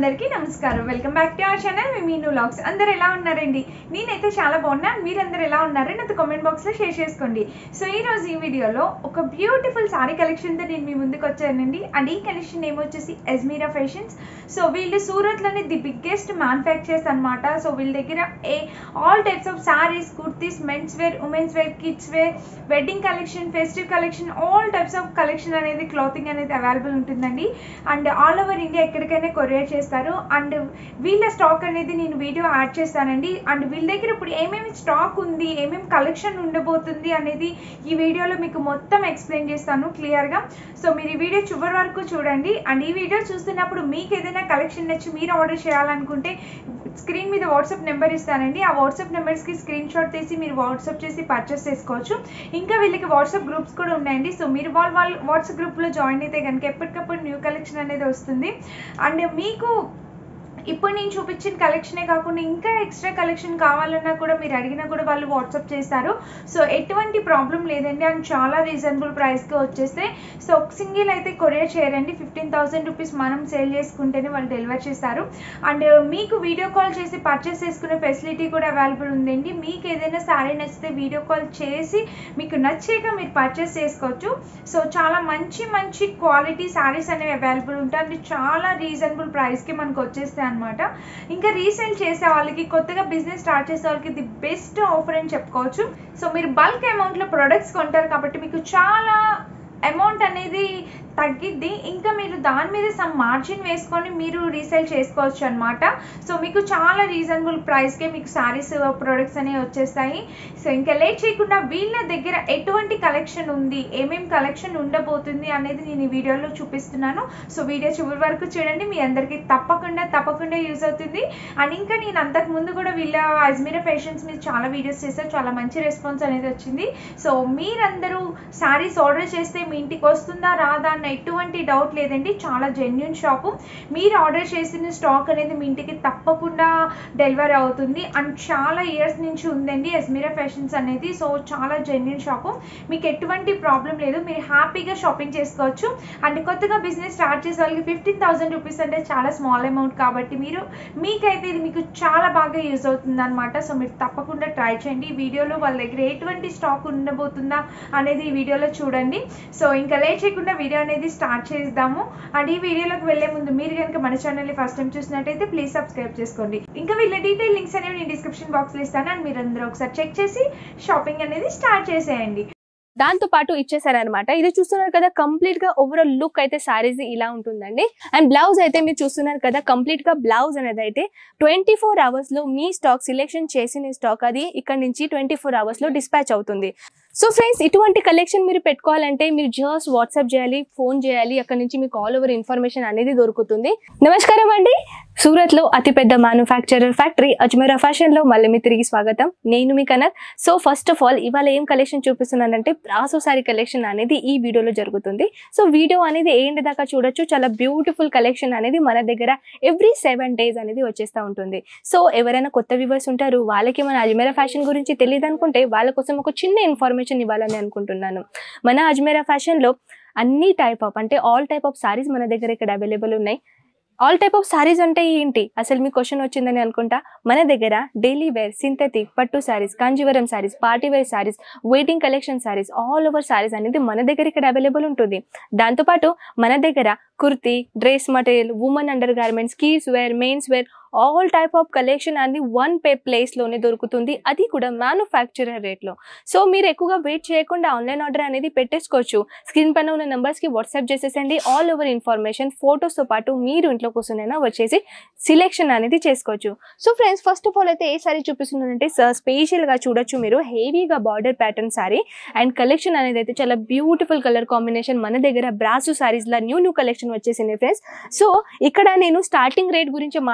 అందరికీ నమస్కారం welcome back to our channel మీ మీను లాగ్స్ అందరు ఎలా ఉన్నారండి నేనైతే చాలా బాగున్నా మీరందరూ ఎలా ఉన్నారో నాతో కామెంట్ బాక్స్లో షేర్ చేసుకోండి సో ఈ రోజు ఈ వీడియోలో ఒక బ్యూటిఫుల్ సారీ కలెక్షన్తో నేను మీ ముందుకు వచ్చానండి అండ్ ఈ కలెక్షన్ నేమ్ వచ్చేసి ఎజ్మీరా ఫ్యాషన్స్ సో వీళ్ళు సూరత్లోనే ది బిగ్గెస్ట్ మ్యానుఫ్యాక్చర్స్ అనమాట సో వీళ్ళ దగ్గర a all types of saris kurtis men's wear women's wear kids wear wedding collection festive collection all types of collection అనేది క్లాతింగ్ అనేది అవైలబుల్ ఉంటుందండి అండ్ ఆల్ ఓవర్ ఇండియా ఎక్కడికైనా కొరియర్ చేస్తారు అండ్ వీళ్ళ స్టాక్ అనేది నేను వీడియో యాడ్ చేస్తానండి అండ్ వీళ్ళ దగ్గర ఇప్పుడు ఏమేమి స్టాక్ ఉంది ఏమేమి కలెక్షన్ ఉండబోతుంది అనేది ఈ వీడియోలో మీకు మొత్తం ఎక్స్ప్లెయిన్ చేస్తాను క్లియర్గా సో మీరు ఈ వీడియో చివరి వరకు చూడండి అండ్ ఈ వీడియో చూస్తున్నప్పుడు మీకు ఏదైనా కలెక్షన్ నచ్చి మీరు ఆర్డర్ చేయాలనుకుంటే స్క్రీన్ మీద వాట్సాప్ నెంబర్ ఇస్తానండి ఆ వాట్సాప్ నెంబర్స్కి స్క్రీన్ షాట్ తీసి మీరు వాట్సాప్ చేసి పర్చేస్ చేసుకోవచ్చు ఇంకా వీళ్ళకి వాట్సాప్ గ్రూప్స్ కూడా ఉన్నాయండి సో మీరు వాళ్ళ వాళ్ళ వాట్సాప్ గ్రూప్లో జాయిన్ అయితే కనుక ఎప్పటికప్పుడు న్యూ కలెక్షన్ అనేది వస్తుంది అండ్ మీకు ఇప్పుడు నేను చూపించిన కలెక్షనే కాకుండా ఇంకా ఎక్స్ట్రా కలెక్షన్ కావాలన్నా కూడా మీరు అడిగినా కూడా వాళ్ళు వాట్సాప్ చేస్తారు సో ఎటువంటి ప్రాబ్లం లేదండి అండ్ చాలా రీజనబుల్ ప్రైస్కి వచ్చేస్తే సో ఒక సింగిల్ అయితే కొరియర్ చేయరండి ఫిఫ్టీన్ థౌసండ్ రూపీస్ మనం సేల్ చేసుకుంటేనే వాళ్ళు డెలివర్ చేస్తారు అండ్ మీకు వీడియో కాల్ చేసి పర్చేస్ చేసుకునే ఫెసిలిటీ కూడా అవైలబుల్ ఉందండి మీకు ఏదైనా సారీ నచ్చితే వీడియో కాల్ చేసి మీకు నచ్చాక మీరు పర్చేస్ చేసుకోవచ్చు సో చాలా మంచి మంచి క్వాలిటీ శారీస్ అనేవి అవైలబుల్ ఉంటాయి అండ్ చాలా రీజనబుల్ ప్రైస్కి మనకు వచ్చేస్తాయి అనమాట ఇంకా రీసేల్ చేసే వాళ్ళకి కొత్తగా బిజినెస్ స్టార్ట్ చేసే వాళ్ళకి ది బెస్ట్ ఆఫర్ అని చెప్పుకోవచ్చు సో మీరు బల్క్ అమౌంట్లో ప్రొడక్ట్స్ కొంటారు కాబట్టి మీకు చాలా అమౌంట్ అనేది తగ్గిద్ది ఇంకా మీరు దాని మీద సమ్ మార్జిన్ వేసుకొని మీరు రీసేల్ చేసుకోవచ్చు అనమాట సో మీకు చాలా రీజనబుల్ ప్రైస్కే మీకు శారీస్ ప్రొడక్ట్స్ అనేవి వచ్చేస్తాయి సో ఇంకా లేట్ చేయకుండా వీళ్ళ దగ్గర ఎటువంటి కలెక్షన్ ఉంది ఏమేం కలెక్షన్ ఉండబోతుంది అనేది నేను ఈ వీడియోలో చూపిస్తున్నాను సో వీడియో చివరి వరకు చూడండి మీ అందరికీ తప్పకుండా తప్పకుండా యూజ్ అవుతుంది అండ్ ఇంకా నేను అంతకు ముందు కూడా వీళ్ళ అజ్మీరా ఫ్యాషన్స్ మీద చాలా వీడియోస్ చేశారు చాలా మంచి రెస్పాన్స్ అనేది వచ్చింది సో మీరందరూ శారీస్ ఆర్డర్ చేస్తే మీ ఇంటికి వస్తుందా రాదా అన్న ఎటువంటి డౌట్ లేదండి చాలా జెన్యున్ షాపు మీరు ఆర్డర్ చేసిన స్టాక్ అనేది మీ ఇంటికి తప్పకుండా డెలివరీ అవుతుంది అండ్ చాలా ఇయర్స్ నుంచి ఉందండి ఎస్మీరా ఫ్యాషన్స్ అనేది సో చాలా జెన్యున్ షాపు మీకు ఎటువంటి ప్రాబ్లం లేదు మీరు హ్యాపీగా షాపింగ్ చేసుకోవచ్చు అండ్ కొత్తగా బిజినెస్ స్టార్ట్ చేసే వాళ్ళకి ఫిఫ్టీన్ థౌసండ్ రూపీస్ అంటే చాలా స్మాల్ అమౌంట్ కాబట్టి మీరు మీకైతే ఇది మీకు చాలా బాగా యూజ్ అవుతుంది అనమాట సో మీరు తప్పకుండా ట్రై చేయండి ఈ వీడియోలో వాళ్ళ దగ్గర ఎటువంటి స్టాక్ ఉండబోతుందా అనేది ఈ వీడియోలో చూడండి సో ఇంకా లేట్ చేయకుండా వీడియో అనేది స్టార్ట్ చేద్దాము అండ్ ఈ వీడియోలోకి వెళ్ళే ముందు మీరు కనుక మన ఛానల్ని ఫస్ట్ టైం చూసినట్టయితే ప్లీజ్ సబ్స్క్రైబ్ చేసుకోండి ఇంకా వీళ్ళ డీటెయిల్ లింక్స్ అనేవి నేను డిస్క్రిప్షన్ బాక్స్లో ఇస్తాను అండ్ మీరు అందరూ ఒకసారి చెక్ చేసి షాపింగ్ అనేది స్టార్ట్ చేసేయండి దాంతో పాటు ఇచ్చేసారనమాట ఇది చూస్తున్నారు కదా కంప్లీట్ గా ఓవరాల్ లుక్ అయితే సారీస్ ఇలా ఉంటుందండి అండ్ బ్లౌజ్ అయితే మీరు చూస్తున్నారు కదా కంప్లీట్ గా బ్లౌజ్ అనేది అయితే ట్వంటీ ఫోర్ అవర్స్ లో మీ స్టాక్ సెలెక్షన్ చేసిన స్టాక్ అది ఇక్కడ నుంచి ట్వంటీ ఫోర్ అవర్స్ లో డిస్పాచ్ అవుతుంది సో ఫ్రెండ్స్ ఇటువంటి కలెక్షన్ మీరు పెట్టుకోవాలంటే మీరు జస్ట్ వాట్సాప్ చేయాలి ఫోన్ చేయాలి అక్కడ నుంచి మీకు ఆల్ ఓవర్ ఇన్ఫర్మేషన్ అనేది దొరుకుతుంది నమస్కారం అండి సూరత్ లో అతిపెద్ద మ్యానుఫ్యాక్చరర్ ఫ్యాక్టరీ అజ్మీరా ఫ్యాషన్ లో మళ్ళీ మీ తిరిగి స్వాగతం నేను మీ Kanak so first of all ఇవాళ ఏం కలెక్షన్ చూపిస్తున్నానంటే బ్రాసో సారీ కలెక్షన్ అనేది ఈ వీడియోలో జరుగుతుంది సో వీడియో అనేది ఏంటి దాకా చూడొచ్చు చాలా బ్యూటిఫుల్ కలెక్షన్ అనేది మన దగ్గర ఎవ్రీ సెవెన్ డేస్ అనేది వచ్చేస్తూ ఉంటుంది సో ఎవరైనా కొత్త వ్యూవర్స్ ఉంటారు వాళ్ళకి మన అజ్మీరా ఫ్యాషన్ గురించి తెలియదు అనుకుంటే వాళ్ళ కోసం ఒక చిన్న ఇన్ఫర్మేషన్ ఇవ్వాలని అనుకుంటున్నాను మన అజ్మీరా ఫ్యాషన్లో అన్ని టైప్ ఆఫ్ అంటే ఆల్ టైప్ ఆఫ్ సారీస్ మన దగ్గర ఇక్కడ అవైలబుల్ ఉన్నాయి ఆల్ టైప్ ఆఫ్ సారీస్ అంటే ఏంటి అసలు మీ క్వశ్చన్ వచ్చిందని అనుకుంటా మన దగ్గర డైలీ వేర్ సింథటిక్ పట్టు saris Kanjeevaram saris party wear saris wedding collection saris all over saris అనేది మన దగ్గర ఇక్కడ అవైలబుల్ ఉంటుంది దాంతోపాటు మన దగ్గర kurti dress material women undergarments kids wear men's wear all type of collection అనేది వన్ పే ప్లేస్లోనే దొరుకుతుంది అది కూడా మ్యానుఫ్యాక్చరర్ రేట్లో సో మీరు ఎక్కువగా వెయిట్ చేయకుండా ఆన్లైన్ ఆర్డర్ అనేది పెట్టేసుకోవచ్చు స్క్రీన్ పైన ఉన్న నెంబర్స్కి వాట్సాప్ చేసేసండి ఆల్ ఓవర్ ఇన్ఫర్మేషన్ ఫొటోస్తో పాటు మీరు ఇంట్లో కూర్చొనైనా వచ్చేసి సెలెక్షన్ అనేది చేసుకోవచ్చు so friends first of all అయితే ఏ సారీ చూపిస్తున్నానంటే స్పెషల్గా చూడొచ్చు మీరు హెవీగా border pattern sari and collection అనేది అయితే చాలా బ్యూటిఫుల్ కలర్ కాంబినేషన్ మన దగ్గర బ్రాసు సారీస్లా న్యూ న్యూ కలెక్షన్ వచ్చేసింది ఫ్రెండ్స్ సో ఇక్కడ నేను స్టార్టింగ్ రేట్ గురించి మాట్లాడాలని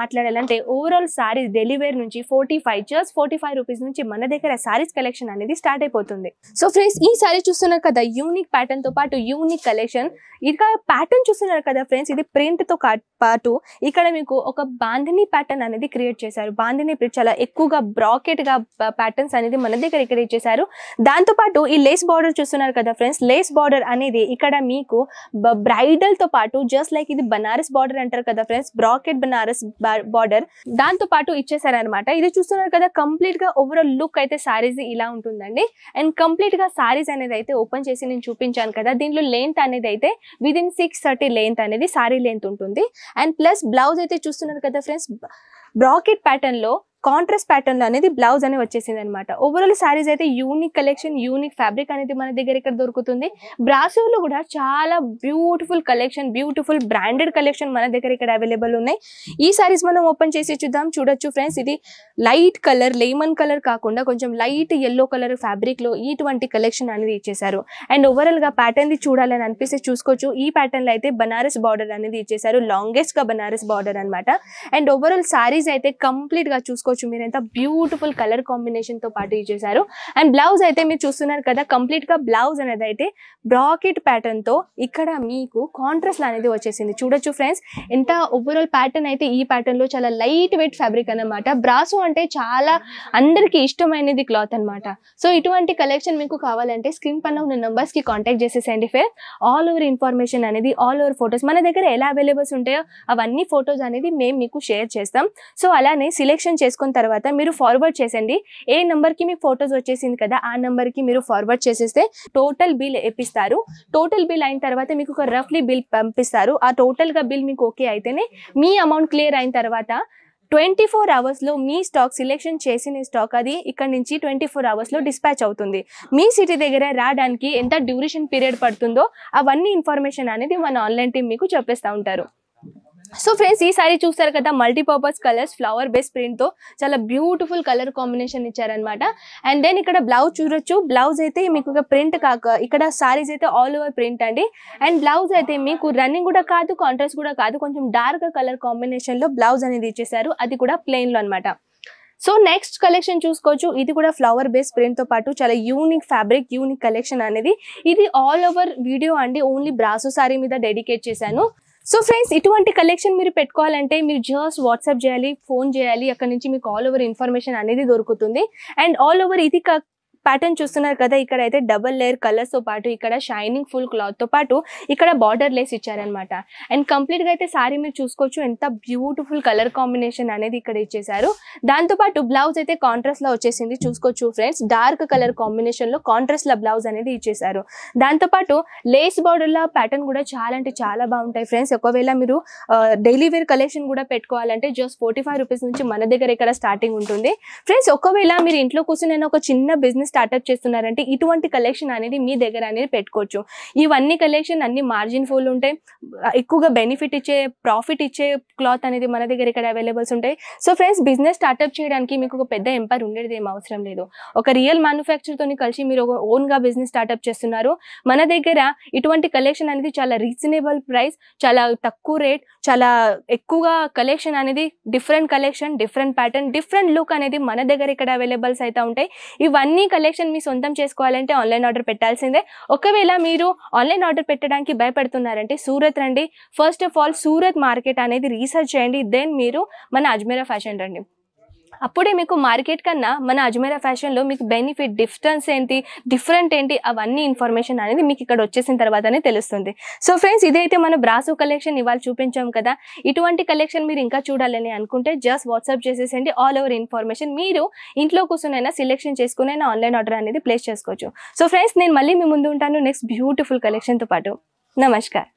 అంటే ఓవరాల్ సారీస్ డెలివరీ నుంచి forty five just forty five rupees నుంచి మన దగ్గర సారీస్ కలెక్షన్ అనేది స్టార్ట్ అయిపోతుంది సో ఫ్రెండ్స్ ఈ సారీ చూస్తున్నారు కదా యూనిక్ ప్యాటర్న్ తో పాటు యూనిక్ కలెక్షన్ ఇక ప్యాటర్న్ చూస్తున్నారు కదా ఫ్రెండ్స్ ఇది ప్రింట్ తో కా- పాటు ఇక్కడ మీకు ఒక బాంధిని ప్యాటర్న్ అనేది క్రియేట్ చేశారు బాంధిని print చాలా ఎక్కువగా బ్రాకెట్ గా ప్యాటర్న్స్ అనేది మన దగ్గర ఇక్కడ ఇచ్చేసారు దాంతో పాటు ఈ లేస్ బార్డర్ చూస్తున్నారు కదా ఫ్రెండ్స్ లేస్ బార్డర్ అనేది ఇక్కడ మీకు బ్రైడల్ తో పాటు జస్ట్ లైక్ ఇది బనారస్ బార్డర్ అంటారు కదా ఫ్రెండ్స్ బ్రాకెట్ బనారస్ బార్డర్ దాంతో పాటు ఇచ్చేసారనమాట ఇది చూస్తున్నారు కదా కంప్లీట్ గా ఓవరాల్ లుక్ అయితే సారీస్ ఇలా ఉంటుందండి అండ్ కంప్లీట్ గా సారీస్ అనేది అయితే ఓపెన్ చేసి నేను చూపించాను కదా దీంట్లో లెంత్ అనేది అయితే విదిన్ సిక్స్ థర్టీ లెంత్ అనేది సారీ లెంత్ ఉంటుంది అండ్ ప్లస్ బ్లౌజ్ అయితే చూస్తున్నారు కదా ఫ్రెండ్స్ బ్రాకెట్ ప్యాటర్న్ లో కాంట్రాస్ట్ ప్యాటర్న్ లో అనేది బ్లౌజ్ అనేది వచ్చేసింది అనమాట ఓవరాల్ సారీస్ అయితే యూనిక్ కలెక్షన్ యూనిక్ ఫ్యాబ్రిక్ అనేది మన దగ్గర ఇక్కడ దొరుకుతుంది బ్రాసోలో కూడా చాలా beautiful collection beautiful branded collection మన దగ్గర ఇక్కడ అవైలబుల్ ఉన్నాయి ఈ సారీస్ మనం ఓపెన్ చేసి చూద్దాం చూడొచ్చు ఫ్రెండ్స్ ఇది లైట్ కలర్ లెమన్ కలర్ కాకుండా కొంచెం లైట్ ఎల్లో కలర్ ఫ్యాబ్రిక్ లో ఇటువంటి కలెక్షన్ అనేది ఇచ్చేసారు అండ్ ఓవరాల్ గా ప్యాటర్న్ ది చూడాలని అనిపిస్తే చూసుకోవచ్చు ఈ ప్యాటర్న్ లో అయితే బనారస్ బార్డర్ అనేది ఇచ్చేసారు లాంగెస్ట్ గా బనారస్ బార్డర్ అన్నమాట అండ్ ఓవరాల్ సారీస్ అయితే కంప్లీట్ గా చూసుకోవచ్చు మీరు ఎంత బ్యూటిఫుల్ కలర్ కాంబినేషన్ తో పాటు ఇచ్చేసారు అండ్ బ్లౌజ్ అయితే మీరు చూస్తున్నారు కదా కంప్లీట్ గా బ్లౌజ్ అనేది అయితే బ్రాకెట్ ప్యాటర్న్ తో ఇక్కడ మీకు కాంట్రాస్ట్ అనేది వచ్చేసింది చూడొచ్చు ఫ్రెండ్స్ ఎంత ఓవరాల్ ప్యాటర్న్ అయితే ఈ ప్యాటర్న్ లో చాలా లైట్ వెయిట్ ఫ్యాబ్రిక్ అన్నమాట బ్రాసో అంటే చాలా అందరికి ఇష్టమైనది క్లాత్ అన్నమాట సో ఇటువంటి కలెక్షన్ మీకు కావాలంటే స్క్రీన్ పైన ఉన్న numbers కి కాంటాక్ట్ చేసేసేయండి ఫేర్ ఆల్ ఓవర్ ఇన్ఫర్మేషన్ అనేది ఆల్ ఓవర్ ఫొటోస్ మన దగ్గర ఎలా అవైలబుల్స్ ఉంటాయో అవన్నీ ఫొటోస్ అనేది మేము మీకు షేర్ చేస్తాం సో అలానే సెలెక్షన్ చేసుకున్న తర్వాత మీరు ఫార్వర్డ్ చేసండి ఏ నెంబర్కి మీ ఫొటోస్ వచ్చేసింది కదా ఆ నెంబర్కి మీరు ఫార్వర్డ్ చేసేస్తే టోటల్ బిల్ ఇప్పిస్తారు టోటల్ బిల్ అయిన తర్వాత మీకు ఒక రఫ్లీ బిల్ పంపిస్తారు ఆ టోటల్గా బిల్ మీకు ఓకే అయితేనే మీ అమౌంట్ క్లియర్ అయిన తర్వాత ట్వంటీ ఫోర్ అవర్స్లో మీ స్టాక్ సెలెక్షన్ చేసిన స్టాక్ అది ఇక్కడ నుంచి ట్వంటీ ఫోర్ అవర్స్లో డిస్పాచ్ అవుతుంది మీ సిటీ దగ్గర రావడానికి ఎంత డ్యూరేషన్ పీరియడ్ పడుతుందో అవన్నీ ఇన్ఫర్మేషన్ అనేది మన ఆన్లైన్ టీం మీకు చెప్పేస్తూ ఉంటారు సో ఫ్రెండ్స్ ఈ సారీ చూస్తారు కదా multipurpose colours flower base print తో చాలా బ్యూటిఫుల్ కలర్ కాంబినేషన్ ఇచ్చారనమాట అండ్ దెన్ ఇక్కడ బ్లౌజ్ చూడొచ్చు బ్లౌజ్ అయితే మీకు ఒక ప్రింట్ కాక ఇక్కడ సారీస్ అయితే ఆల్ ఓవర్ ప్రింట్ అండి అండ్ బ్లౌజ్ అయితే మీకు రన్నింగ్ కూడా కాదు కాంట్రాస్ట్ కూడా కాదు కొంచెం డార్క్ కలర్ కాంబినేషన్ లో బ్లౌజ్ అనేది ఇచ్చేసారు అది కూడా ప్లెయిన్ లో అనమాట సో నెక్స్ట్ కలెక్షన్ చూసుకోవచ్చు ఇది కూడా ఫ్లవర్ బేస్ ప్రింట్ తో పాటు చాలా యూనిక్ ఫ్యాబ్రిక్ యూనిక్ కలెక్షన్ అనేది ఇది ఆల్ ఓవర్ వీడియో అండి ఓన్లీ బ్రాసో సారీ మీద డెడికేట్ చేశాను సో ఫ్రెండ్స్ ఇటువంటి కలెక్షన్ మీరు పెట్టుకోవాలంటే మీరు జస్ట్ వాట్సాప్ చేయాలి ఫోన్ చేయాలి అక్కడ నుంచి మీకు ఆల్ ఓవర్ ఇన్ఫర్మేషన్ అనేది దొరుకుతుంది అండ్ ఆల్ ఓవర్ ఇది ప్యాటర్న్ చూస్తున్నారు కదా ఇక్కడ అయితే డబల్ లేయర్ కలర్స్ తో పాటు ఇక్కడ షైనింగ్ ఫుల్ క్లాత్ తో పాటు ఇక్కడ బార్డర్ లేస్ ఇచ్చారనమాట అండ్ కంప్లీట్ గా అయితే సారీ మీరు చూసుకోవచ్చు ఎంత బ్యూటిఫుల్ కలర్ కాంబినేషన్ అనేది ఇక్కడ ఇచ్చేసారు దాంతో పాటు బ్లౌజ్ అయితే కాంట్రాస్ట్ లో వచ్చేసింది చూసుకోవచ్చు ఫ్రెండ్స్ డార్క్ కలర్ కాంబినేషన్ లో కాంట్రాస్ట్ లో బ్లౌజ్ అనేది ఇచ్చేసారు దాంతో పాటు లేస్ బార్డర్ లా ప్యాటర్న్ కూడా చాలా అంటే చాలా బాగుంటాయి ఫ్రెండ్స్ ఒకవేళ మీరు డైలీ వేర్ కలెక్షన్ కూడా పెట్టుకోవాలంటే జస్ట్ ఫోర్టీ ఫైవ్ రూపీస్ నుంచి మన దగ్గర ఇక్కడ స్టార్టింగ్ ఉంటుంది ఫ్రెండ్స్ ఒకవేళ మీరు ఇంట్లో కూర్చొని నేను ఒక చిన్న బిజినెస్ స్టార్ట్అప్ చేస్తున్నారంటే ఇటువంటి కలెక్షన్ అనేది మీ దగ్గర అనేది పెట్టుకోవచ్చు ఇవన్నీ కలెక్షన్ అన్ని మార్జిన్ ఫుల్ ఉంటాయి ఎక్కువగా బెనిఫిట్ ఇచ్చే ప్రాఫిట్ ఇచ్చే క్లాత్ అనేది మన దగ్గర ఇక్కడ అవైలబుల్స్ ఉంటాయి సో ఫ్రెండ్స్ బిజినెస్ స్టార్ట్అప్ చేయడానికి మీకు ఒక పెద్ద ఎంపైర్ ఉండేది ఏం అవసరం లేదు ఒక రియల్ మ్యానుఫ్యాక్చర్ తోని కలిసి మీరు ఒక ఓన్ గా బిజినెస్ స్టార్ట్అప్ చేస్తున్నారు మన దగ్గర ఇటువంటి కలెక్షన్ అనేది చాలా రీజనబుల్ ప్రైస్ చాలా తక్కువ రేట్ చాలా ఎక్కువగా కలెక్షన్ అనేది different collection different pattern different look అనేది మన దగ్గర ఇక్కడ అవైలబుల్స్ అయితే ఉంటాయి ఇవన్నీ కలెక్షన్ మీ సొంతం చేసుకోవాలంటే ఆన్లైన్ ఆర్డర్ పెట్టాల్సిందే ఒకవేళ మీరు ఆన్లైన్ ఆర్డర్ పెట్టడానికి భయపడుతున్నారంటే సూరత్ రండి first of all Surat market అనేది రీసెర్చ్ చేయండి దెన్ మీరు మన అజ్మీరా ఫ్యాషన్ రండి అప్పుడే మీకు మార్కెట్ కన్నా మన అజ్మీరా ఫ్యాషన్లో మీకు బెనిఫిట్ డిఫరెన్స్ ఏంటి డిఫరెంట్ ఏంటి అవన్నీ ఇన్ఫర్మేషన్ అనేది మీకు ఇక్కడ వచ్చేసిన తర్వాతనే తెలుస్తుంది సో ఫ్రెండ్స్ ఇదైతే మన బ్రాసో కలెక్షన్ ఇవాళ చూపించాం కదా ఇటువంటి కలెక్షన్ మీరు ఇంకా చూడాలని అనుకుంటే జస్ట్ వాట్సాప్ చేసేసండి ఆల్ ఓవర్ ఇన్ఫర్మేషన్ మీరు ఇంట్లో కూర్చొనైనా సెలెక్షన్ చేసుకునైనా ఆన్లైన్ ఆర్డర్ అనేది ప్లేస్ చేసుకోవచ్చు సో ఫ్రెండ్స్ నేను మళ్ళీ మీ ముందు ఉంటాను నెక్స్ట్ బ్యూటిఫుల్ కలెక్షన్తో పాటు నమస్కారం